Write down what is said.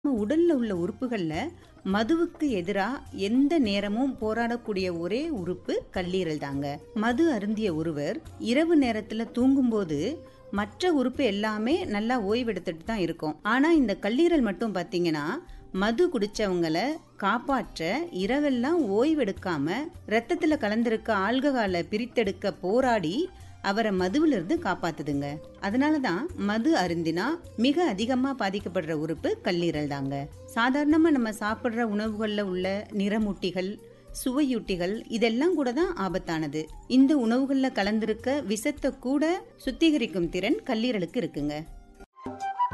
நம்ம உடல்ல உள்ள உறுப்புகள்ல மதுவுக்கு எதிரா எந்த நேரமும் போராடக்கூடிய ஒரே உறுப்பு கல்லீரல் தாங்க மது அருந்திய ஒருவர் இரவு நேரத்துல தூங்கும்போது மற்ற உறுப்பு எல்லாமே நல்லா ஓய்வெடுத்துட்டு தான் இருக்கும் ஆனா இந்த கல்லீரல் மட்டும் பாத்தீங்கன்னா மது குடிச்சவங்கள காப்பாற்ற இரவெல்லாம் ஓய்வெடுக்காம ரத்தத்துல கலந்திருக்க ஆல்கஹாலை பிரித்தெடுக்க போராடி அவரை மதுவிலிருந்து காப்பாத்துதுங்க அதனாலதான் மது அருந்தினா மிக அதிகமா பாதிக்கப்படுற உறுப்பு கல்லீரல் தாங்க சாதாரணமா நம்ம சாப்பிடுற உணவுகள்ல உள்ள நிறமூட்டிகள் சுவையூட்டிகள் இதெல்லாம் கூட தான் ஆபத்தானது இந்த உணவுகள்ல கலந்திருக்க விஷத்தை கூட சுத்திகரிக்கும் திறன் கல்லீரலுக்கு இருக்குங்க